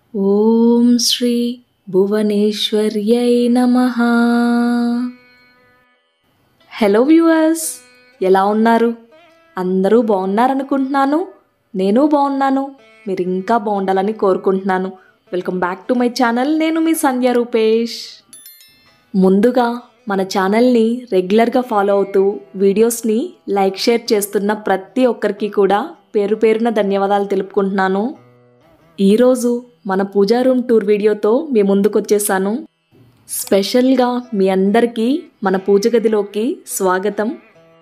ఓం శ్రీ భువనేశ్వర్యై నమ hello viewers ఎలా ఉన్నారు అందరూ బాగున్నారనుకుంటున్నాను నేను బాగున్నాను మీరు ఇంకా బాగుండాలని కోరుకుంటున్నాను welcome back to my channel నేను మీ సంధ్య రూపేష్ ముందుగా మన ఛానల్ని రెగ్యులర్గా ఫాలో అవుతూ వీడియోస్ని లైక్ షేర్ చేస్తున్న ప్రతి ఒక్కరికి కూడా పేరు పేరున ధన్యవాదాలు తెలుపుకుంటున్నాను ఈరోజు మన పూజా రూమ్ టూర్ వీడియోతో మీ ముందుకు వచ్చేసాను స్పెషల్గా మీ అందరికీ మన పూజ గదిలోకి స్వాగతం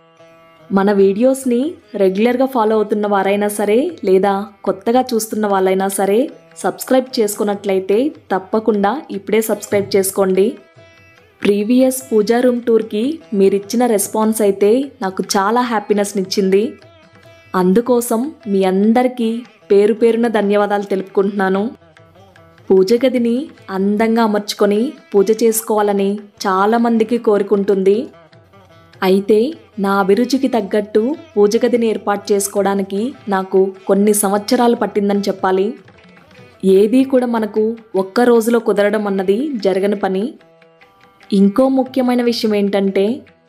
మన వీడియోస్ని రెగ్యులర్గా ఫాలో అవుతున్న వారైనా సరే లేదా కొత్తగా చూస్తున్న వాళ్ళైనా సరే సబ్స్క్రైబ్ చేసుకున్నట్లయితే తప్పకుండా ఇప్పుడే సబ్స్క్రైబ్ చేసుకోండి ప్రీవియస్ పూజా రూమ్ టూర్కి మీరిచ్చిన రెస్పాన్స్ అయితే నాకు చాలా హ్యాపీనెస్నిచ్చింది అందుకోసం మీ అందరికీ పేరు పేరున ధన్యవాదాలు తెలుపుకుంటున్నాను పూజ గదిని అందంగా అమర్చుకొని పూజ చేసుకోవాలని చాలామందికి కోరుకుంటుంది అయితే నా అభిరుచికి తగ్గట్టు పూజ గదిని ఏర్పాటు చేసుకోవడానికి నాకు కొన్ని సంవత్సరాలు పట్టిందని చెప్పాలి ఏదీ కూడా మనకు ఒక్క రోజులో కుదరడం అన్నది జరగని పని ఇంకో ముఖ్యమైన విషయం ఏంటంటే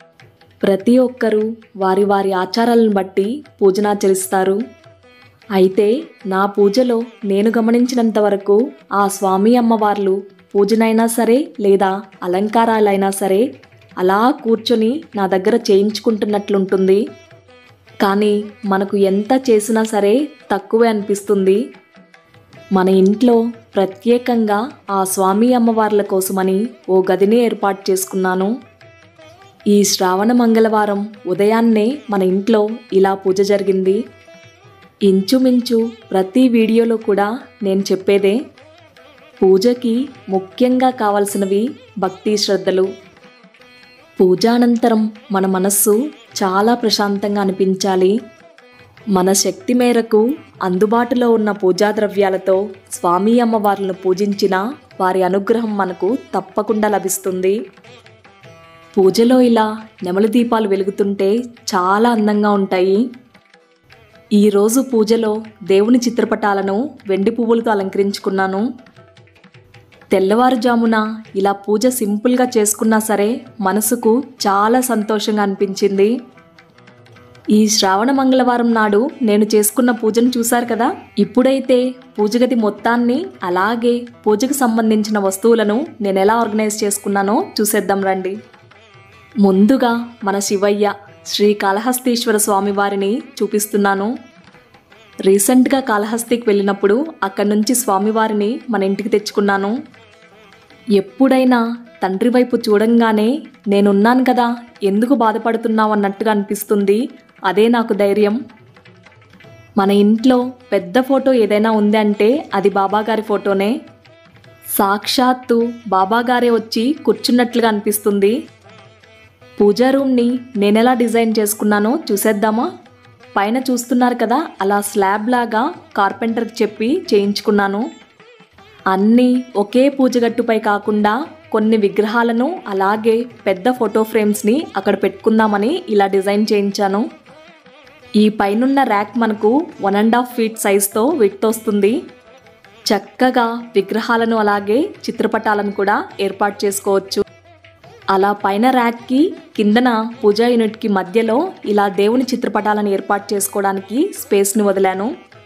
ప్రతి ఒక్కరూ వారి వారి ఆచారాలను బట్టి పూజనాచరిస్తారు అయితే నా పూజలో నేను గమనించినంత వరకు ఆ స్వామి అమ్మవార్లు పూజనైనా సరే లేదా అలంకారాలైనా సరే అలా కూర్చొని నా దగ్గర చేయించుకుంటున్నట్లుంటుంది కానీ మనకు ఎంత చేసినా సరే తక్కువే అనిపిస్తుంది మన ఇంట్లో ప్రత్యేకంగా ఆ స్వామి అమ్మవార్ల కోసమని ఓ గదిని ఏర్పాటు చేసుకున్నాను ఈ శ్రావణ మంగళవారం ఉదయాన్నే మన ఇంట్లో ఇలా పూజ జరిగింది ఇంచుమించు ప్రతి వీడియోలో కూడా నేను చెప్పేదే పూజకి ముఖ్యంగా కావాల్సినవి భక్తి శ్రద్ధలు పూజానంతరం మన మనస్సు చాలా ప్రశాంతంగా అనిపించాలి మన శక్తి మేరకు అందుబాటులో ఉన్న పూజా ద్రవ్యాలతో స్వామి అమ్మవార్లను పూజించిన వారి అనుగ్రహం మనకు తప్పకుండా లభిస్తుంది పూజలో ఇలా నెమలి దీపాలు వెలుగుతుంటే చాలా అందంగా ఉంటాయి ఈరోజు పూజలో దేవుని చిత్రపటాలను వెండి పువ్వులతో అలంకరించుకున్నాను తెల్లవారుజామున ఇలా పూజ సింపుల్గా చేసుకున్నా సరే మనసుకు చాలా సంతోషంగా అనిపించింది ఈ శ్రావణ మంగళవారం నాడు నేను చేసుకున్న పూజను చూశారు కదా ఇప్పుడైతే పూజగది మొత్తాన్ని అలాగే పూజకు సంబంధించిన వస్తువులను నేను ఎలా ఆర్గనైజ్ చేసుకున్నానో చూసేద్దాం రండి ముందుగా మన శివయ్య శ్రీ కాళహస్తీశ్వర స్వామి వారిని చూపిస్తున్నాను రీసెంట్గా కాళహస్తికి వెళ్ళినప్పుడు అక్కడి నుంచి స్వామివారిని మన ఇంటికి తెచ్చుకున్నాను ఎప్పుడైనా తండ్రి వైపు చూడంగానే నేనున్నాను కదా ఎందుకు బాధపడుతున్నావు అన్నట్టుగా అనిపిస్తుంది అదే నాకు ధైర్యం మన ఇంట్లో పెద్ద ఫోటో ఏదైనా ఉంది అంటే అది బాబాగారి ఫోటోనే సాక్షాత్తు బాబాగారే వచ్చి కూర్చున్నట్లుగా అనిపిస్తుంది పూజా రూమ్ని నేనెలా డిజైన్ చేసుకున్నానో చూసేద్దామా పైన చూస్తున్నారు కదా అలా స్లాబ్ లాగా కార్పెంటర్కి చెప్పి చేయించుకున్నాను అన్నీ ఒకే పూజగట్టుపై కాకుండా కొన్ని విగ్రహాలను అలాగే పెద్ద ఫోటో ఫ్రేమ్స్ని అక్కడ పెట్టుకుందామని ఇలా డిజైన్ చేయించాను ఈ పైనున్న ర్యాక్ మనకు వన్ అండ్ హాఫ్ ఫీట్ సైజ్తో విడ్త్ వస్తుంది చక్కగా విగ్రహాలను అలాగే చిత్రపటాలను కూడా ఏర్పాటు చేసుకోవచ్చు అలా పైన ర్యాక్కి కిందన పూజా యూనిట్కి మధ్యలో ఇలా దేవుని చిత్రపటాలను ఏర్పాటు చేసుకోవడానికి స్పేస్ని వదిలాను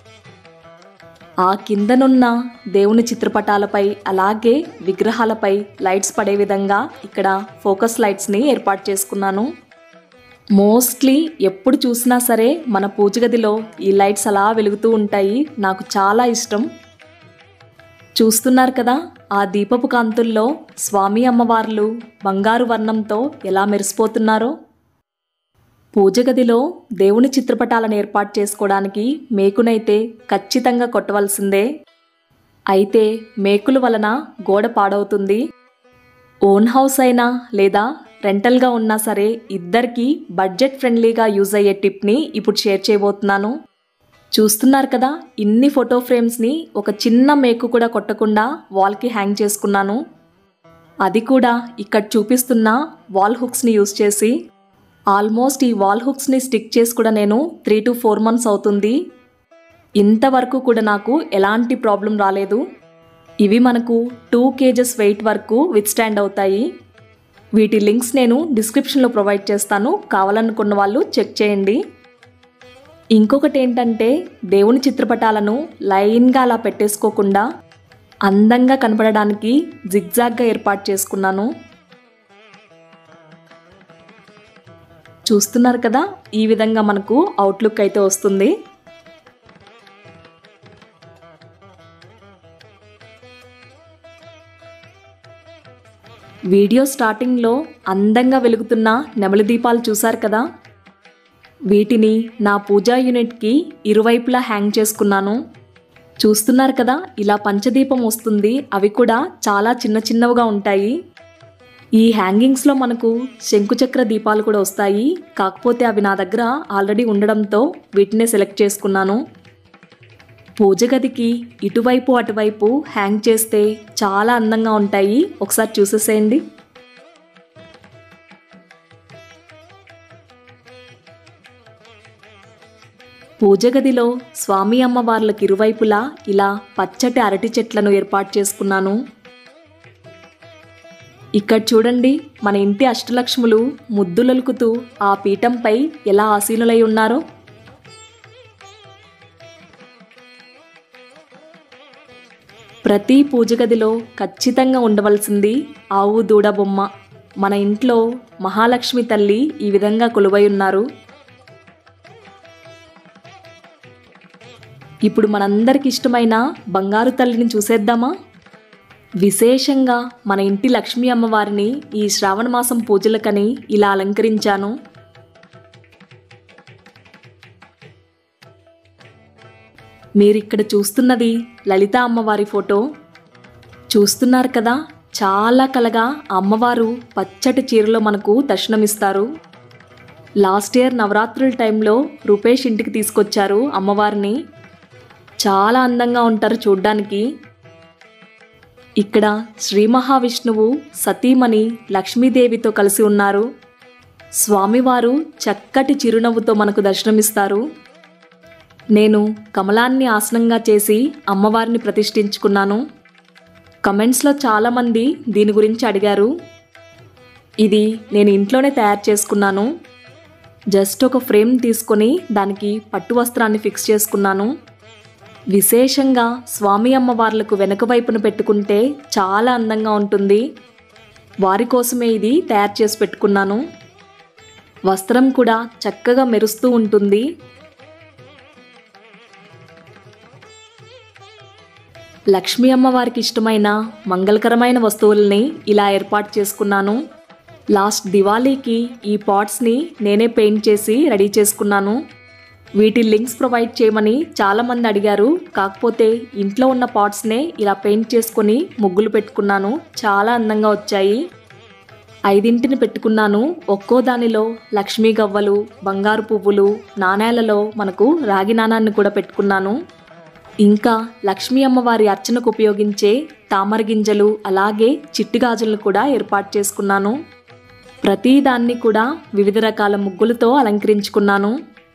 ఆ కిందనున్న దేవుని చిత్రపటాలపై అలాగే విగ్రహాలపై లైట్స్ పడే విధంగా ఇక్కడ ఫోకస్ లైట్స్ని ఏర్పాటు చేసుకున్నాను మోస్ట్లీ ఎప్పుడు చూసినా సరే మన పూజ గదిలో ఈ లైట్స్ అలా వెలుగుతూ ఉంటాయి నాకు చాలా ఇష్టం చూస్తున్నారు కదా ఆ దీపపు కాంతుల్లో స్వామి అమ్మవార్లు బంగారు వర్ణంతో ఎలా మెరిసిపోతున్నారో పూజ గదిలో దేవుని చిత్రపటాలను ఏర్పాటు చేసుకోవడానికి మేకునైతే ఖచ్చితంగా కొట్టవలసిందే అయితే మేకుల వలన గోడ పాడవుతుంది ఓన్ హౌస్ అయినా లేదా రెంటల్గా ఉన్నా సరే ఇద్దరికి బడ్జెట్ ఫ్రెండ్లీగా యూజ్ అయ్యే టిప్ని ఇప్పుడు షేర్ చేయబోతున్నాను చూస్తున్నారు కదా ఇన్ని ఫోటో ఫ్రేమ్స్ని ఒక చిన్న మేకు కూడా కొట్టకుండా వాల్కి హ్యాంగ్ చేసుకున్నాను అది కూడా ఇక్కడ చూపిస్తున్న వాల్ హుక్స్ని యూజ్ చేసి ఆల్మోస్ట్ ఈ వాల్ హుక్స్ని స్టిక్ చేసి కూడా నేను త్రీ టు ఫోర్ మంత్స్ అవుతుంది ఇంతవరకు కూడా నాకు ఎలాంటి ప్రాబ్లం రాలేదు ఇవి మనకు టూ కేజెస్ వెయిట్ వరకు విత్స్టాండ్ అవుతాయి వీటి లింక్స్ నేను డిస్క్రిప్షన్లో ప్రొవైడ్ చేస్తాను కావాలనుకున్న వాళ్ళు చెక్ చేయండి ఇంకొకటి ఏంటంటే దేవుని చిత్రపటాలను లైన్గా అలా పెట్టేసుకోకుండా అందంగా కనపడడానికి జిగ్జాగ్గా ఏర్పాటు చేసుకున్నాను చూస్తున్నారు కదా ఈ విధంగా మనకు అవుట్లుక్ అయితే వస్తుంది వీడియో స్టార్టింగ్లో అందంగా వెలుగుతున్న నెమలి దీపాలు చూశారు కదా వీటిని నా పూజా యూనిట్కి ఇరువైపులా హ్యాంగ్ చేసుకున్నాను చూస్తున్నారు కదా ఇలా పంచదీపం వస్తుంది అవి కూడా చాలా చిన్న చిన్నవిగా ఉంటాయి ఈ హ్యాంగింగ్స్లో మనకు శంకుచక్ర దీపాలు కూడా వస్తాయి కాకపోతే అవి నా దగ్గర ఆల్రెడీ ఉండడంతో వీటినే సెలెక్ట్ చేసుకున్నాను పూజ గదికి ఇటువైపు అటువైపు హ్యాంగ్ చేస్తే చాలా అందంగా ఉంటాయి ఒకసారి చూసేసేయండి పూజ గదిలో స్వామి అమ్మవార్లకు ఇరువైపులా ఇలా పచ్చటి అరటి చెట్లను ఏర్పాటు చేసుకున్నాను ఇక్కడ చూడండి మన ఇంటి అష్టలక్ష్ములు ముద్దులొలుకుతూ ఆ పీఠంపై ఎలా ఆసీనులై ఉన్నారో ప్రతి పూజ గదిలో ఖచ్చితంగా ఉండవలసింది ఆవు దూడ బొమ్మ మన ఇంట్లో మహాలక్ష్మి తల్లి ఈ విధంగా కొలువై ఉన్నారు ఇప్పుడు మనందరికి ఇష్టమైన బంగారు తల్లిని చూసేద్దామా విశేషంగా మన ఇంటి లక్ష్మీ అమ్మవారిని ఈ శ్రావణ మాసం పూజలకని ఇలా అలంకరించాను మీరిక్కడ చూస్తున్నది లలిత అమ్మవారి ఫోటో చూస్తున్నారు కదా చాలా కలగా ఆ అమ్మవారు పచ్చటి చీరలో మనకు దర్శనమిస్తారు లాస్ట్ ఇయర్ నవరాత్రుల టైంలో రూపేష్ ఇంటికి తీసుకొచ్చారు అమ్మవారిని చాలా అందంగా ఉంటారు చూడ్డానికి ఇక్కడ శ్రీ మహావిష్ణువు సతీమణి లక్ష్మీదేవితో కలిసి ఉన్నారు స్వామివారు చక్కటి చిరునవ్వుతో మనకు దర్శనమిస్తారు నేను కమలాన్ని ఆసనంగా చేసి అమ్మవారిని ప్రతిష్ఠించుకున్నాను కమెంట్స్లో చాలామంది దీని గురించి అడిగారు ఇది నేను ఇంట్లోనే తయారు చేసుకున్నాను జస్ట్ ఒక ఫ్రేమ్ తీసుకొని దానికి పట్టు వస్త్రాన్ని ఫిక్స్ చేసుకున్నాను విశేషంగా స్వామి అమ్మవార్లకు వెనక వైపున పెట్టుకుంటే చాలా అందంగా ఉంటుంది వారి కోసమే ఇది తయారు చేసి పెట్టుకున్నాను వస్త్రం కూడా చక్కగా మెరుస్తూ ఉంటుంది లక్ష్మీ అమ్మవారికి ఇష్టమైన మంగళకరమైన వస్తువుల్ని ఇలా ఏర్పాటు చేసుకున్నాను లాస్ట్ దివాళీకి ఈ పాట్స్ని నేనే పెయింట్ చేసి రెడీ చేసుకున్నాను వీటి లింక్స్ ప్రొవైడ్ చేయమని చాలామంది అడిగారు కాకపోతే ఇంట్లో ఉన్న పాట్స్నే ఇలా పెయింట్ చేసుకొని ముగ్గులు పెట్టుకున్నాను చాలా అందంగా వచ్చాయి ఐదింటిని పెట్టుకున్నాను ఒక్కో దానిలో లక్ష్మీ గవ్వలు బంగారు పువ్వులు నాణేలలో మనకు రాగి నాణాన్ని కూడా పెట్టుకున్నాను ఇంకా లక్ష్మీ అమ్మవారి అర్చనకు ఉపయోగించే తామర గింజలు అలాగే చిట్టి గాజులను కూడా ఏర్పాటు చేసుకున్నాను ప్రతి దాన్ని కూడా వివిధ రకాల ముగ్గులతో అలంకరించుకున్నాను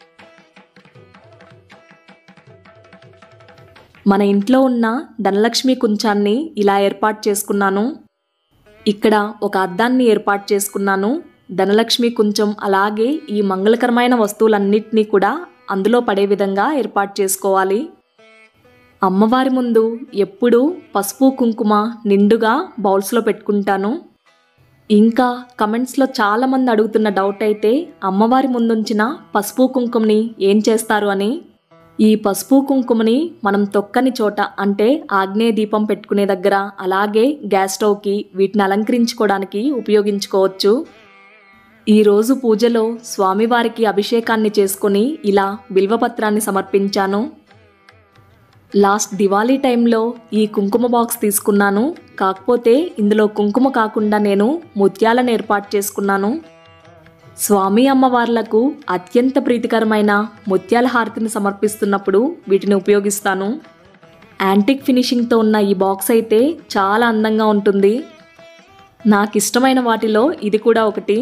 మన ఇంట్లో ఉన్న ధనలక్ష్మి కుంచాన్ని ఇలా ఏర్పాటు చేసుకున్నాను ఇక్కడ ఒక అద్దాన్ని ఏర్పాటు చేసుకున్నాను ధనలక్ష్మి కుంచం అలాగే ఈ మంగళకరమైన వస్తువులన్నిటినీ కూడా అందులో పడే విధంగా ఏర్పాటు చేసుకోవాలి అమ్మవారి ముందు ఎప్పుడూ పసుపు కుంకుమ నిండుగా బౌల్స్లో పెట్టుకుంటాను ఇంకా కమెంట్స్లో చాలామంది అడుగుతున్న డౌట్ అయితే అమ్మవారి ముందుంచిన పసుపు కుంకుమని ఏం చేస్తారు అని ఈ పసుపు కుంకుమని మనం తొక్కని చోట అంటే ఆగ్నేయ దీపం పెట్టుకునే దగ్గర అలాగే గ్యాస్ స్టవ్కి వీటిని అలంకరించుకోవడానికి ఉపయోగించుకోవచ్చు ఈరోజు పూజలో స్వామివారికి అభిషేకాన్ని చేసుకొని ఇలా బిల్వపత్రాన్ని సమర్పించాను లాస్ట్ దివాళీ టైంలో ఈ కుంకుమ బాక్స్ తీసుకున్నాను కాకపోతే ఇందులో కుంకుమ కాకుండా నేను ముత్యాలను ఏర్పాటు చేసుకున్నాను స్వామి అమ్మవార్లకు అత్యంత ప్రీతికరమైన ముత్యాల హారతిని సమర్పిస్తున్నప్పుడు వీటిని ఉపయోగిస్తాను యాంటిక్ ఫినిషింగ్తో ఉన్న ఈ బాక్స్ అయితే చాలా అందంగా ఉంటుంది నాకు ఇష్టమైన వాటిలో ఇది కూడా ఒకటి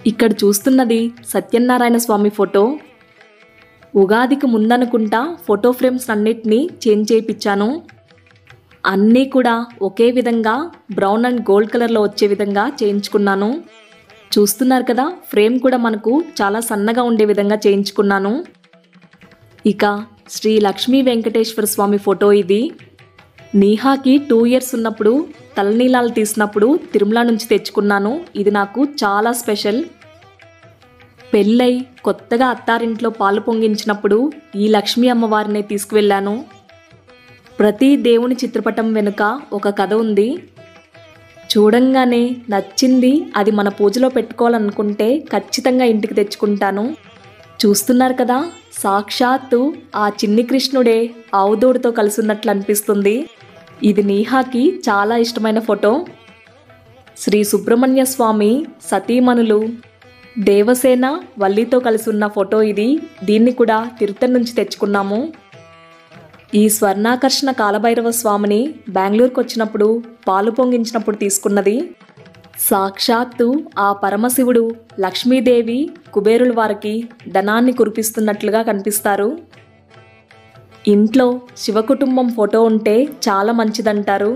ఇక్కడ చూస్తున్నది సత్యనారాయణ స్వామి ఫోటో ఉగాదికి ముందనుకుంటా ఫోటో ఫ్రేమ్స్ అన్నిటినీ చేంజ్ చేయించాను అన్నీ కూడా ఒకే విధంగా బ్రౌన్ అండ్ గోల్డ్ కలర్లో వచ్చే విధంగా చేయించుకున్నాను చూస్తున్నారు కదా ఫ్రేమ్ కూడా మనకు చాలా సన్నగా ఉండే విధంగా చేయించుకున్నాను ఇక శ్రీ లక్ష్మీ వెంకటేశ్వర స్వామి ఫోటో ఇది నీహాకి టూ ఇయర్స్ ఉన్నప్పుడు తలనీలాలు తీసినప్పుడు తిరుమల నుంచి తెచ్చుకున్నాను ఇది నాకు చాలా స్పెషల్ పెళ్ళై కొత్తగా అత్తారింట్లో పాలు పొంగించినప్పుడు ఈ లక్ష్మీ అమ్మవారిని తీసుకువెళ్ళాను ప్రతి దేవుని చిత్రపటం వెనుక ఒక కథ ఉంది చూడంగానే నచ్చింది అది మన పూజలో పెట్టుకోవాలనుకుంటే ఖచ్చితంగా ఇంటికి తెచ్చుకుంటాను చూస్తున్నారు కదా సాక్షాత్తు ఆ చిన్ని కృష్ణుడే ఆవుదోడుతో కలిసి ఉన్నట్లు అనిపిస్తుంది ఇది నీహాకి చాలా ఇష్టమైన ఫోటో శ్రీ సుబ్రహ్మణ్య స్వామి సతీమణులు దేవసేన వల్లితో కలిసి ఉన్న ఫోటో ఇది దీన్ని కూడా తిరుత్తన్ నుంచి తెచ్చుకున్నాము ఈ స్వర్ణాకర్షణ కాలభైరవ స్వామిని బెంగళూరుకు వచ్చినప్పుడు పాలు పొంగించినప్పుడు తీసుకున్నది సాక్షాత్తు ఆ పరమశివుడు లక్ష్మీదేవి కుబేరుల వారికి ధనాన్ని కురిపిస్తున్నట్లుగా కనిపిస్తారు ఇంట్లో శివకుటుంబం ఫోటో ఉంటే చాలా మంచిదంటారు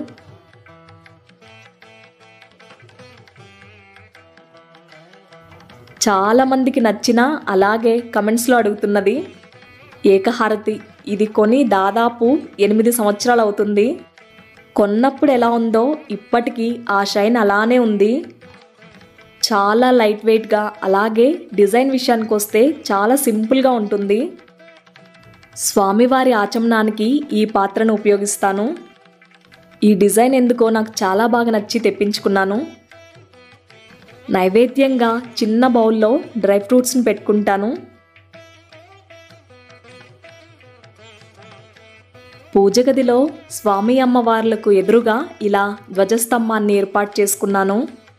చాలా మందికి నచ్చిన అలాగే కమెంట్స్లో అడుగుతున్నది ఏకహారతి ఇది కొని దాదాపు ఎనిమిది సంవత్సరాలు అవుతుంది కొన్నప్పుడు ఎలా ఉందో ఇప్పటికీ ఆ షైన్ అలానే ఉంది చాలా లైట్ వెయిట్గా అలాగే డిజైన్ విషయానికి వస్తే చాలా సింపుల్గా ఉంటుంది స్వామివారి ఆచమనానికి ఈ పాత్రను ఉపయోగిస్తాను ఈ డిజైన్ ఎందుకో నాకు చాలా బాగా నచ్చి తెప్పించుకున్నాను నైవేద్యంగా చిన్న బౌల్లో డ్రై ఫ్రూట్స్ని పెట్టుకుంటాను పూజ గదిలో స్వామి అమ్మవార్లకు ఎదురుగా ఇలా ధ్వజస్తంభాన్ని ఏర్పాటు చేసుకున్నాను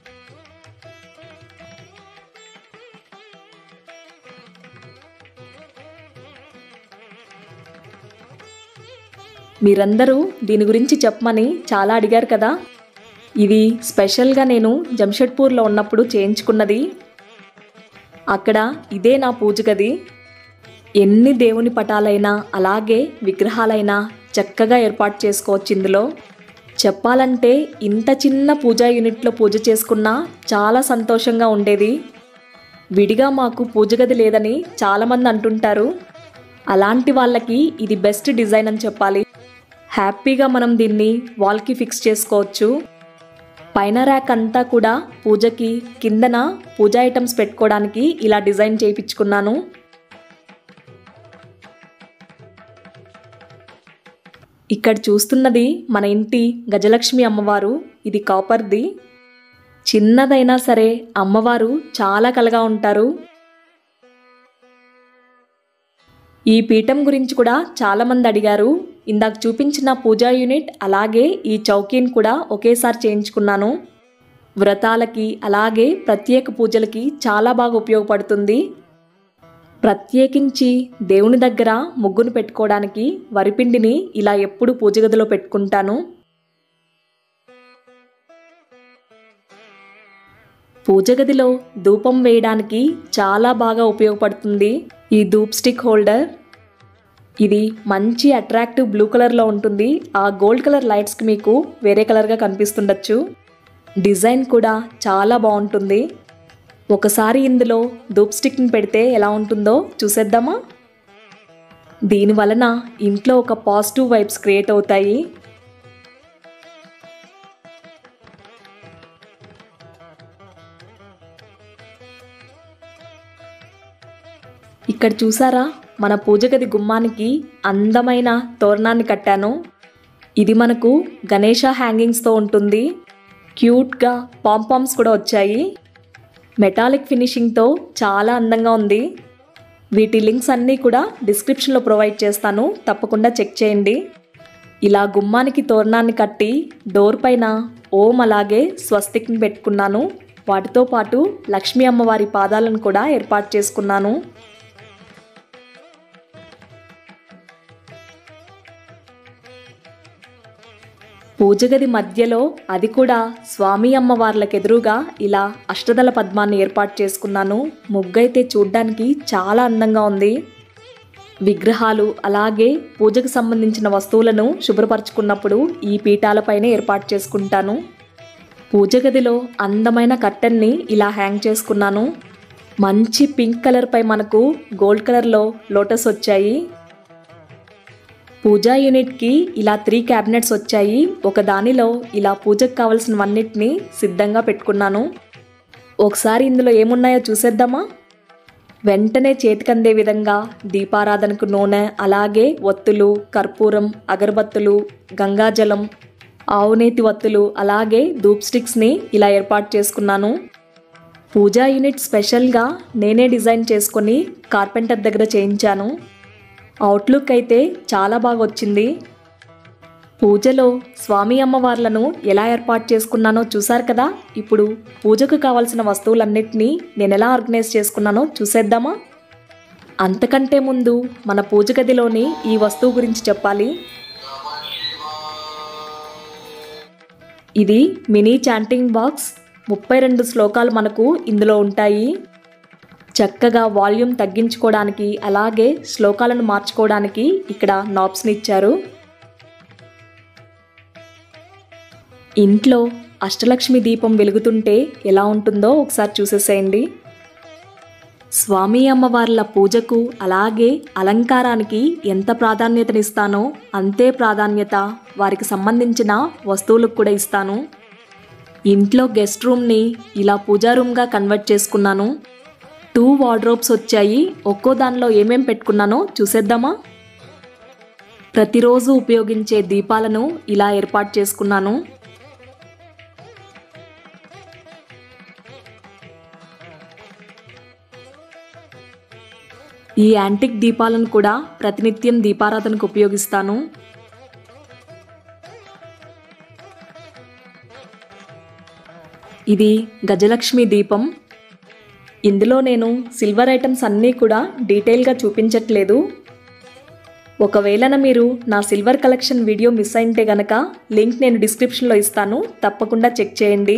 మీరందరూ దీని గురించి చెప్పమని చాలా అడిగారు కదా ఇది స్పెషల్గా నేను జంషెడ్పూర్లో ఉన్నప్పుడు చేయించుకున్నది అక్కడ ఇదే నా పూజ గది ఎన్ని దేవుని పటాలైనా అలాగే విగ్రహాలైనా చక్కగా ఏర్పాటు చేసుకోవచ్చు ఇందులో చెప్పాలంటే ఇంత చిన్న పూజా యూనిట్లో పూజ చేసుకున్నా చాలా సంతోషంగా ఉండేది విడిగా మాకు పూజ గది లేదని చాలామంది అంటుంటారు అలాంటి వాళ్ళకి ఇది బెస్ట్ డిజైన్ అని చెప్పాలి హ్యాపీగా మనం దీన్ని వాల్కి ఫిక్స్ చేసుకోవచ్చు పైన ర్యాక్ అంతా కూడా పూజకి కిందన పూజా ఐటమ్స్ పెట్టుకోవడానికి ఇలా డిజైన్ చేయించుకున్నాను ఇక్కడ చూస్తున్నది మన ఇంటి గజలక్ష్మి అమ్మవారు ఇది కాపర్ది చిన్నదైనా సరే అమ్మవారు చాలా కలగా ఉంటారు ఈ పీఠం గురించి కూడా చాలామంది అడిగారు ఇందాక చూపించిన పూజా యూనిట్ అలాగే ఈ చౌకీని కూడా ఒకేసారి చేయించుకున్నాను వ్రతాలకి అలాగే ప్రత్యేక పూజలకి చాలా బాగా ఉపయోగపడుతుంది ప్రత్యేకించి దేవుని దగ్గర ముగ్గును పెట్టుకోవడానికి వరిపిండిని ఇలా ఎప్పుడు పూజ గదిలో పెట్టుకుంటాను పూజ గదిలో ధూపం వేయడానికి చాలా బాగా ఉపయోగపడుతుంది ఈ ధూప్ స్టిక్ హోల్డర్ ఇది మంచి అట్రాక్టివ్ బ్లూ కలర్లో ఉంటుంది ఆ గోల్డ్ కలర్ లైట్స్కి మీకు వేరే కలర్గా కనిపిస్తుండొచ్చు డిజైన్ కూడా చాలా బాగుంటుంది ఒకసారి ఇందులో ధూప్ స్టిక్ని పెడితే ఎలా ఉంటుందో చూసేద్దామా దీని వలన ఇంట్లో ఒక పాజిటివ్ వైబ్స్ క్రియేట్ అవుతాయి ఇక్కడ చూసారా మన పూజ గది గుమ్మానికి అందమైన తోరణాన్ని కట్టాను ఇది మనకు గణేష హ్యాంగింగ్స్తో ఉంటుంది క్యూట్గా పాంపామ్స్ కూడా వచ్చాయి మెటాలిక్ ఫినిషింగ్తో చాలా అందంగా ఉంది వీటి లింక్స్ అన్నీ కూడా డిస్క్రిప్షన్లో ప్రొవైడ్ చేస్తాను తప్పకుండా చెక్ చేయండి ఇలా గుమ్మానికి తోరణాన్ని కట్టి డోర్ పైన ఓం అలాగే స్వస్తిక్ని పెట్టుకున్నాను వాటితో పాటు లక్ష్మీ అమ్మవారి పాదాలను కూడా ఏర్పాటు చేసుకున్నాను పూజ గది మధ్యలో అది కూడా స్వామి అమ్మవార్లకు ఎదురుగా ఇలా అష్టదళ పద్మాన్ని ఏర్పాటు చేసుకున్నాను ముగ్గైతే చూడ్డానికి చాలా అందంగా ఉంది విగ్రహాలు అలాగే పూజకు సంబంధించిన వస్తువులను శుభ్రపరచుకున్నప్పుడు ఈ పీఠాలపైన ఏర్పాటు చేసుకుంటాను పూజ గదిలో అందమైన కర్టెన్ని ఇలా హ్యాంగ్ చేసుకున్నాను మంచి పింక్ కలర్పై మనకు గోల్డ్ కలర్లో లోటస్ వచ్చాయి పూజా యూనిట్కి ఇలా త్రీ క్యాబినెట్స్ వచ్చాయి ఒక దానిలో ఇలా పూజకు కావలసినవన్నిటిని సిద్ధంగా పెట్టుకున్నాను ఒకసారి ఇందులో ఏమున్నాయో చూసేద్దామా వెంటనే చేతికందే విధంగా దీపారాధనకు నూనె అలాగే ఒత్తులు కర్పూరం అగరబత్తులు గంగాజలం ఆవునేతి ఒత్తులు అలాగే ధూప్ స్టిక్స్ని ఇలా ఏర్పాటు చేసుకున్నాను పూజా యూనిట్ స్పెషల్గా నేనే డిజైన్ చేసుకొని కార్పెంటర్ దగ్గర చేయించాను అవుట్లుక్ అయితే చాలా బాగా వచ్చింది పూజలో స్వామి అమ్మవార్లను ఎలా ఏర్పాటు చేసుకున్నానో చూసారు కదా ఇప్పుడు పూజకు కావాల్సిన వస్తువులన్నిటినీ నేను ఎలా ఆర్గనైజ్ చేసుకున్నానో చూసేద్దామా అంతకంటే ముందు మన పూజ గదిలోని ఈ వస్తువు గురించి చెప్పాలి ఇది మినీ చాంటింగ్ బాక్స్ ముప్పై రెండు శ్లోకాలు మనకు ఇందులో ఉంటాయి చక్కగా వాల్యూమ్ తగ్గించుకోవడానికి అలాగే శ్లోకాలను మార్చుకోవడానికి ఇక్కడ నాబ్స్ని ఇచ్చారు ఇంట్లో అష్టలక్ష్మి దీపం వెలుగుతుంటే ఎలా ఉంటుందో ఒకసారి చూసేసేయండి స్వామి అమ్మవార్ల పూజకు అలాగే అలంకారానికి ఎంత ప్రాధాన్యతనిస్తానో అంతే ప్రాధాన్యత వారికి సంబంధించిన వస్తువులకు కూడా ఇస్తాను ఇంట్లో గెస్ట్ రూమ్ని ఇలా పూజా రూమ్గా కన్వర్ట్ చేసుకున్నాను టూ వార్డ్రోబ్స్ వచ్చాయి ఒక్కో దానిలో ఏమేం పెట్టుకున్నానో చూసేద్దామా ప్రతిరోజు ఉపయోగించే దీపాలను ఇలా ఏర్పాటు చేసుకున్నాను ఈ యాంటిక్ దీపాలను కూడా ప్రతినిత్యం దీపారాధనకు ఉపయోగిస్తాను ఇది గజలక్ష్మి దీపం ఇందులో నేను సిల్వర్ ఐటమ్స్ అన్నీ కూడా డీటెయిల్గా చూపించట్లేదు ఒకవేళ మీరు నా సిల్వర్ కలెక్షన్ వీడియో మిస్ అయింటే గనక లింక్ నేను డిస్క్రిప్షన్లో ఇస్తాను తప్పకుండా చెక్ చేయండి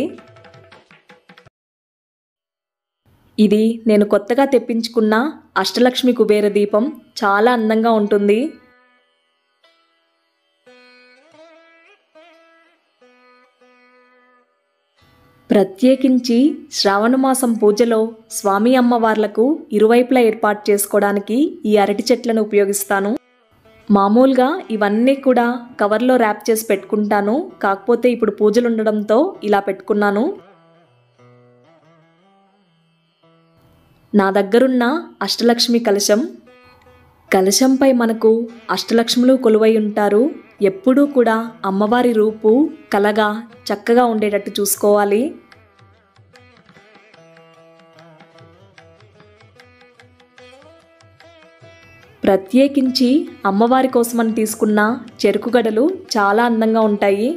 ఇది నేను కొత్తగా తెప్పించుకున్న అష్టలక్ష్మి కుబేర దీపం చాలా అందంగా ఉంటుంది ప్రత్యేకించి శ్రావణ మాసం పూజలో స్వామి అమ్మవార్లకు ఇరువైపులా ఏర్పాటు చేసుకోవడానికి ఈ అరటి చెట్లను ఉపయోగిస్తాను మామూలుగా ఇవన్నీ కూడా కవర్లో ర్యాప్ చేసి పెట్టుకుంటాను కాకపోతే ఇప్పుడు పూజలు ఉండడంతో ఇలా పెట్టుకున్నాను నా దగ్గరున్న అష్టలక్ష్మి కలశం కలశంపై మనకు అష్టలక్ష్ములు కొలువై ఉంటారు ఎప్పుడూ కూడా అమ్మవారి రూపు కలగా చక్కగా ఉండేటట్టు చూసుకోవాలి ప్రత్యేకించి అమ్మవారి కోసమని తీసుకున్న చెరుకు గడలు చాలా అందంగా ఉంటాయి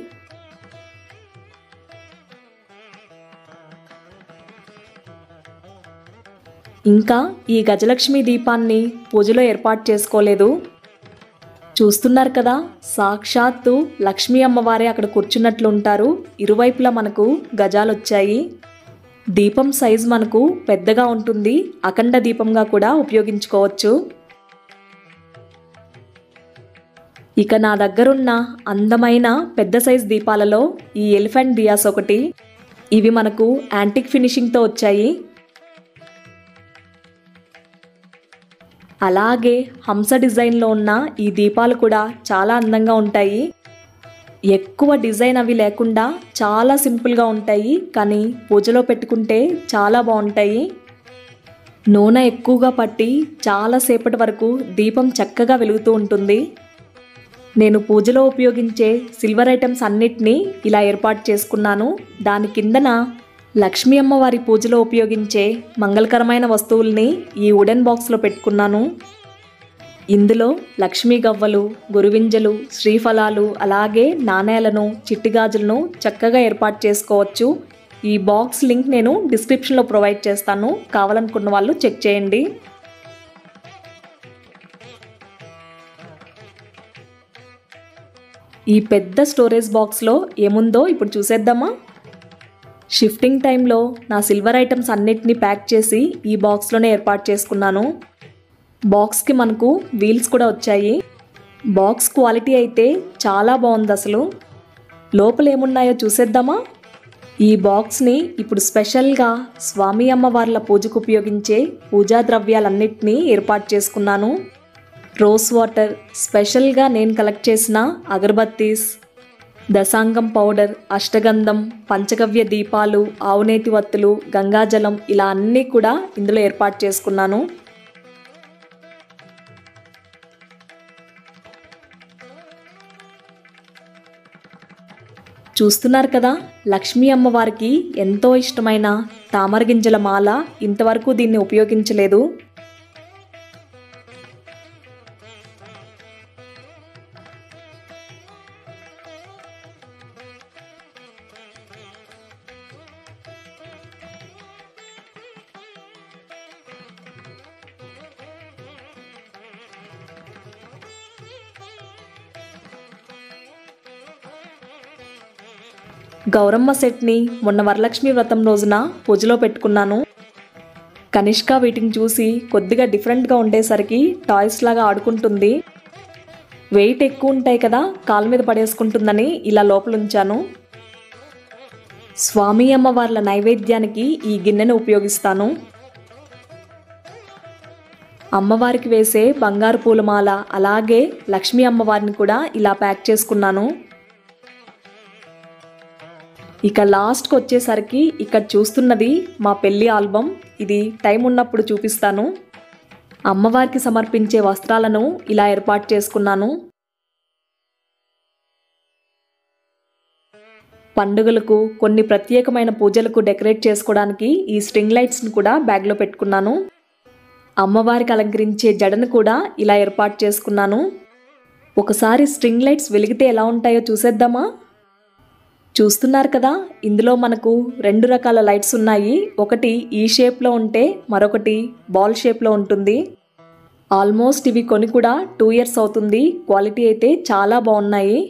ఇంకా ఈ గజలక్ష్మి దీపాన్ని పూజలో ఏర్పాటు చేసుకోలేదు చూస్తున్నారు కదా సాక్షాత్తు లక్ష్మీ అమ్మవారే అక్కడ కూర్చున్నట్లు ఉంటారు ఇరువైపులా మనకు గజాలు వచ్చాయి దీపం సైజ్ మనకు పెద్దగా ఉంటుంది అఖండ దీపంగా కూడా ఉపయోగించుకోవచ్చు ఇక నా దగ్గరున్న అందమైన పెద్ద సైజ్ దీపాలలో ఈ ఎలిఫెంట్ దియాస్ ఒకటి ఇవి మనకు యాంటిక్ ఫినిషింగ్తో వచ్చాయి అలాగే హంస డిజైన్లో ఉన్న ఈ దీపాలు కూడా చాలా అందంగా ఉంటాయి ఎక్కువ డిజైన్ అవి లేకుండా చాలా సింపుల్గా ఉంటాయి కానీ పూజలో పెట్టుకుంటే చాలా బాగుంటాయి నూనె ఎక్కువగా పట్టి చాలాసేపటి వరకు దీపం చక్కగా వెలుగుతూ ఉంటుంది నేను పూజలో ఉపయోగించే సిల్వర్ ఐటమ్స్ అన్నిటినీ ఇలా ఏర్పాటు చేసుకున్నాను దాని కిందన లక్ష్మీ అమ్మవారి పూజలో ఉపయోగించే మంగళకరమైన వస్తువుల్ని ఈ వుడెన్ బాక్స్లో పెట్టుకున్నాను ఇందులో లక్ష్మీ గవ్వలు గురువింజలు శ్రీఫలాలు అలాగే నాణేలను చిట్టిగాజులను చక్కగా ఏర్పాటు చేసుకోవచ్చు ఈ బాక్స్ లింక్ నేను డిస్క్రిప్షన్లో ప్రొవైడ్ చేస్తాను కావాలనుకున్న వాళ్ళు చెక్ చేయండి ఈ పెద్ద స్టోరేజ్ బాక్స్లో ఏముందో ఇప్పుడు చూసేద్దామా షిఫ్టింగ్ టైంలో నా సిల్వర్ ఐటమ్స్ అన్నిటినీ ప్యాక్ చేసి ఈ బాక్స్లోనే ఏర్పాటు చేసుకున్నాను బాక్స్కి మనకు వీల్స్ కూడా వచ్చాయి బాక్స్ క్వాలిటీ అయితే చాలా బాగుంది అసలు లోపల ఏమున్నాయో చూసేద్దామా ఈ బాక్స్ని ఇప్పుడు స్పెషల్గా స్వామి అమ్మవార్ల పూజకు ఉపయోగించే పూజా ద్రవ్యాలన్నిటినీ ఏర్పాటు చేసుకున్నాను రోస్ వాటర్ స్పెషల్గా నేను కలెక్ట్ చేసిన అగరబత్తీస్ దశాంగం పౌడర్ అష్టగంధం పంచగవ్య దీపాలు ఆవునేతి వత్తులు గంగాజలం ఇలా అన్నీ కూడా ఇందులో ఏర్పాటు చేసుకున్నాను చూస్తున్నారు కదా లక్ష్మీ అమ్మవారికి ఎంతో ఇష్టమైన తామర గింజల మాల ఇంతవరకు దీన్ని ఉపయోగించలేదు గౌరమ్మ సెట్ని మొన్న వరలక్ష్మి వ్రతం రోజున పూజలో పెట్టుకున్నాను కనిష్క వీటిని చూసి కొద్దిగా డిఫరెంట్గా ఉండేసరికి టాయ్స్ లాగా ఆడుకుంటుంది వెయిట్ ఎక్కువ ఉంటాయి కదా కాలు మీద పడేసుకుంటుందని ఇలా లోపల ఉంచాను స్వామి అమ్మవార్ల నైవేద్యానికి ఈ గిన్నెను ఉపయోగిస్తాను అమ్మవారికి వేసే బంగారు పూలమాల అలాగే లక్ష్మీ అమ్మవారిని కూడా ఇలా ప్యాక్ చేసుకున్నాను ఇక లాస్ట్కి వచ్చేసరికి ఇక్కడ చూస్తున్నది మా పెళ్లి ఆల్బమ్ ఇది టైం ఉన్నప్పుడు చూపిస్తాను అమ్మవారికి సమర్పించే వస్త్రాలను ఇలా ఏర్పాటు చేసుకున్నాను పండుగలకు కొన్ని ప్రత్యేకమైన పూజలకు డెకరేట్ చేసుకోవడానికి ఈ స్ట్రింగ్ లైట్స్ని కూడా బ్యాగ్లో పెట్టుకున్నాను అమ్మవారికి అలంకరించే జడను కూడా ఇలా ఏర్పాటు చేసుకున్నాను ఒకసారి స్ట్రింగ్ లైట్స్ వెలిగితే ఎలా ఉంటాయో చూసేద్దామా చూస్తున్నారు కదా ఇందులో మనకు రెండు రకాల లైట్స్ ఉన్నాయి ఒకటి ఈ షేప్లో ఉంటే మరొకటి బాల్ షేప్లో ఉంటుంది ఆల్మోస్ట్ ఇవి కొని కూడా టూ ఇయర్స్ అవుతుంది క్వాలిటీ అయితే చాలా బాగున్నాయి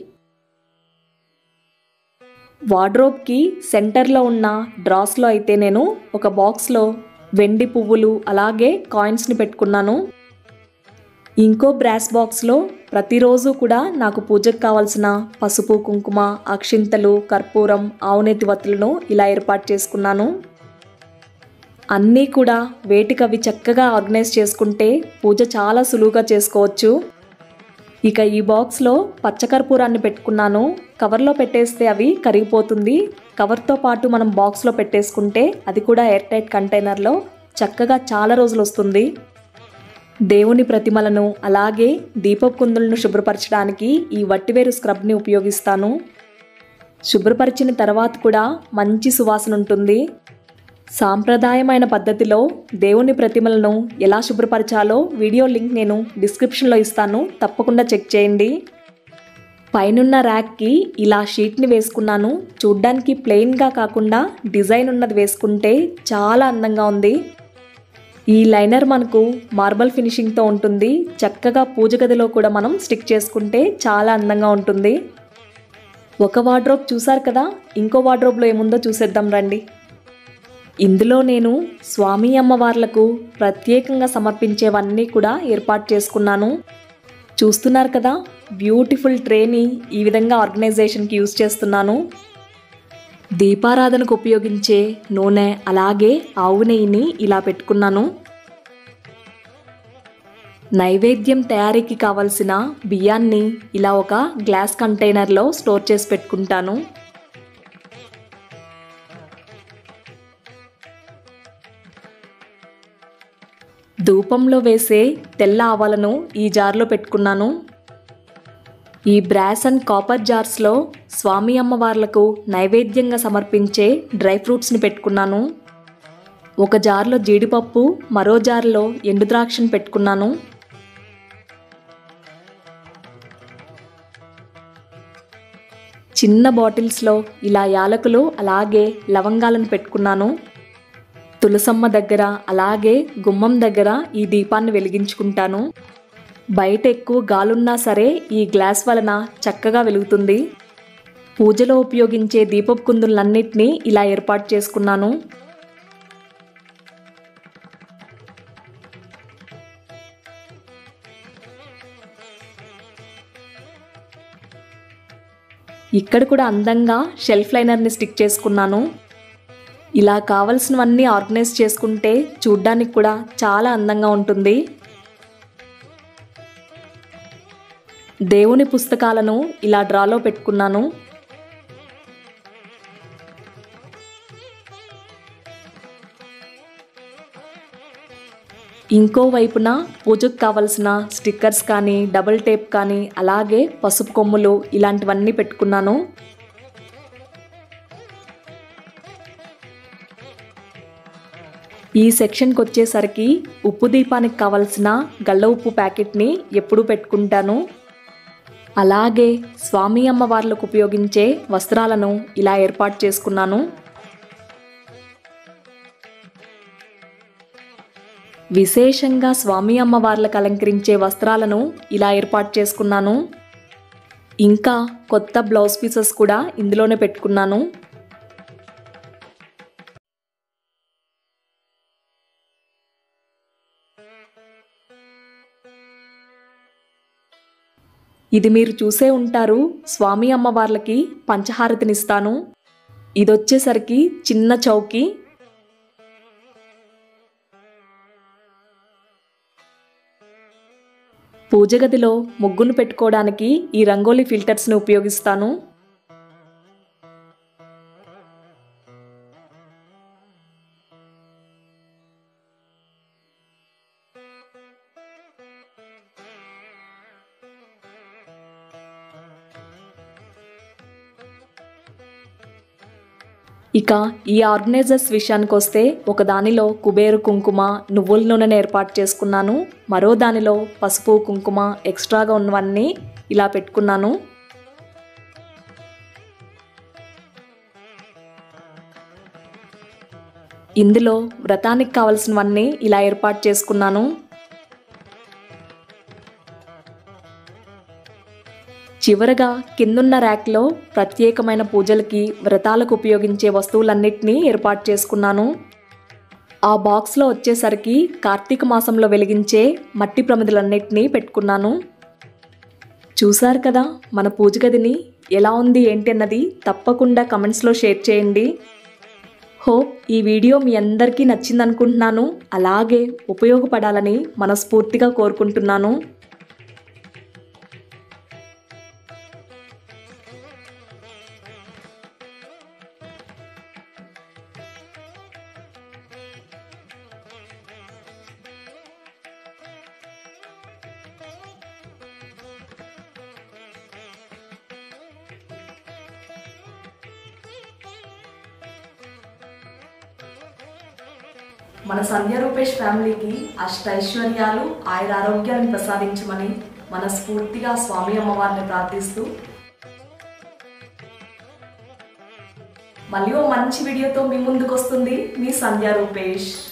వార్డ్రోబ్కి సెంటర్లో ఉన్న డ్రాస్లో అయితే నేను ఒక బాక్స్లో వెండి పువ్వులు అలాగే కాయిన్స్ని పెట్టుకున్నాను ఇంకో బ్రాస్ బాక్స్లో ప్రతిరోజు కూడా నాకు పూజకు కావాల్సిన పసుపు కుంకుమ అక్షింతలు కర్పూరం ఆవునేతి వత్తులను ఇలా ఏర్పాటు చేసుకున్నాను అన్నీ కూడా వేటికవి చక్కగా ఆర్గనైజ్ చేసుకుంటే పూజ చాలా సులువుగా చేసుకోవచ్చు ఇక ఈ బాక్స్లో పచ్చకర్పూరాన్ని పెట్టుకున్నాను కవర్లో పెట్టేస్తే అవి కరిగిపోతుంది కవర్తో పాటు మనం బాక్స్లో పెట్టేసుకుంటే అది కూడా ఎయిర్ టైట్ కంటైనర్లో చక్కగా చాలా రోజులు వస్తుంది దేవుని ప్రతిమలను అలాగే దీపపు కుందులను శుభ్రపరచడానికి ఈ వట్టివేరు స్క్రబ్ని ఉపయోగిస్తాను శుభ్రపరిచిన తర్వాత కూడా మంచి సువాసన ఉంటుంది సాంప్రదాయమైన పద్ధతిలో దేవుని ప్రతిమలను ఎలా శుభ్రపరచాలో వీడియో లింక్ నేను డిస్క్రిప్షన్లో ఇస్తాను తప్పకుండా చెక్ చేయండి పైనున్న ర్యాక్కి ఇలా షీట్ని వేసుకున్నాను చూడ్డానికి ప్లెయిన్గా కాకుండా డిజైన్ ఉన్నది వేసుకుంటే చాలా అందంగా ఉంది ఈ లైనర్ మనకు మార్బల్ ఫినిషింగ్తో ఉంటుంది చక్కగా పూజ గదిలో కూడా మనం స్టిక్ చేసుకుంటే చాలా అందంగా ఉంటుంది ఒక వార్డ్రోబ్ చూసారు కదా ఇంకో వార్డ్రోబ్లో ఏముందో చూసేద్దాం రండి ఇందులో నేను స్వామి అమ్మవార్లకు ప్రత్యేకంగా సమర్పించేవన్నీ కూడా ఏర్పాటు చేసుకున్నాను చూస్తున్నారు కదా బ్యూటిఫుల్ ట్రేని ఈ విధంగా ఆర్గనైజేషన్కి యూజ్ చేస్తున్నాను దీపారాధనకు ఉపయోగించే నూనె అలాగే ఆవు నెయ్యిని ఇలా పెట్టుకున్నాను నైవేద్యం తయారీకి కావలసిన బియ్యాన్ని ఇలా ఒక గ్లాస్ కంటైనర్లో స్టోర్ చేసి పెట్టుకుంటాను ధూపంలో వేసే తెల్ల ఆవాలను ఈ జార్లో పెట్టుకున్నాను ఈ బ్రాస్ అండ్ కాపర్ జార్స్లో స్వామి అమ్మవార్లకు నైవేద్యంగా సమర్పించే డ్రై ఫ్రూట్స్ని పెట్టుకున్నాను ఒక జార్లో జీడిపప్పు మరో జార్లో ఎండు ద్రాక్షను పెట్టుకున్నాను చిన్న బాటిల్స్లో ఇలా యాలకులు అలాగే లవంగాలను పెట్టుకున్నాను తులసమ్మ దగ్గర అలాగే గుమ్మం దగ్గర ఈ దీపాన్ని వెలిగించుకుంటాను బయట ఎక్కువ గాలున్నా సరే ఈ గ్లాస్ వలన చక్కగా వెలుగుతుంది పూజలో ఉపయోగించే దీపపు కుందులన్నిటినీ ఇలా ఏర్పాటు చేసుకున్నాను ఇక్కడ కూడా అందంగా షెల్ఫ్ లైనర్ని స్టిక్ చేసుకున్నాను ఇలా కావలసినవన్నీ ఆర్గనైజ్ చేసుకుంటే చూడ్డానికి కూడా చాలా అందంగా ఉంటుంది దేవుని పుస్తకాలను ఇలా డ్రాలో పెట్టుకున్నాను ఇంకో వైపున పూజకు కావలసిన స్టిక్కర్స్ కానీ డబుల్ టేప్ కానీ అలాగే పసుపు కొమ్ములు ఇలాంటివన్నీ పెట్టుకున్నాను ఈ సెక్షన్కి వచ్చేసరికి ఉప్పు దీపానికి కావలసిన గళ్ళ ఉప్పు ప్యాకెట్ని ఎప్పుడూ పెట్టుకుంటాను అలాగే స్వామి అమ్మవార్లకు ఉపయోగించే వస్త్రాలను ఇలా ఏర్పాటు చేసుకున్నాను విశేషంగా స్వామి అమ్మవార్లకు అలంకరించే వస్త్రాలను ఇలా ఏర్పాటు చేసుకున్నాను ఇంకా కొత్త బ్లౌజ్ పీసెస్ కూడా ఇందులోనే పెట్టుకున్నాను ఇది మీరు చూసే ఉంటారు స్వామి అమ్మవార్లకి పంచహారతినిస్తాను ఇదొచ్చేసరికి చిన్న చౌకి పూజ గదిలో ముగ్గును పెట్టుకోవడానికి ఈ రంగోలీ ఫిల్టర్స్ని ఉపయోగిస్తాను ఇక ఈ ఆర్గనైజర్స్ విషయానికి వస్తే ఒక దానిలో కుబేరు కుంకుమ నువ్వుల నూనెను ఏర్పాటు చేసుకున్నాను మరో దానిలో పసుపు కుంకుమ ఎక్స్ట్రాగా ఉన్నవన్నీ ఇలా పెట్టుకున్నాను ఇందులో వ్రతానికి కావలసినవన్నీ ఇలా ఏర్పాటు చేసుకున్నాను చివరగా కిందున్న ర్యాక్లో ప్రత్యేకమైన పూజలకి వ్రతాలకు ఉపయోగించే వస్తువులన్నిటినీ ఏర్పాటు చేసుకున్నాను ఆ బాక్స్లో వచ్చేసరికి కార్తీక మాసంలో వెలిగించే మట్టి ప్రమిదలన్నిటినీ పెట్టుకున్నాను చూశారు కదా మన పూజ గదిని ఎలా ఉంది ఏంటి అన్నది తప్పకుండా కమెంట్స్లో షేర్ చేయండి హోప్ ఈ వీడియో మీ అందరికీ నచ్చింది అనుకుంటున్నాను అలాగే ఉపయోగపడాలని మనస్ఫూర్తిగా కోరుకుంటున్నాను మన సంధ్య రూపేష్ ఫ్యామిలీకి అష్టైశ్వర్యాలు ఆయుర ఆరోగ్యాన్ని ప్రసాదించమని మనస్ఫూర్తిగా స్వామి అమ్మవారిని ప్రార్థిస్తూ మళ్ళీ ఓ మంచి వీడియోతో మీ ముందుకు వస్తుంది మీ సంధ్య రూపేష్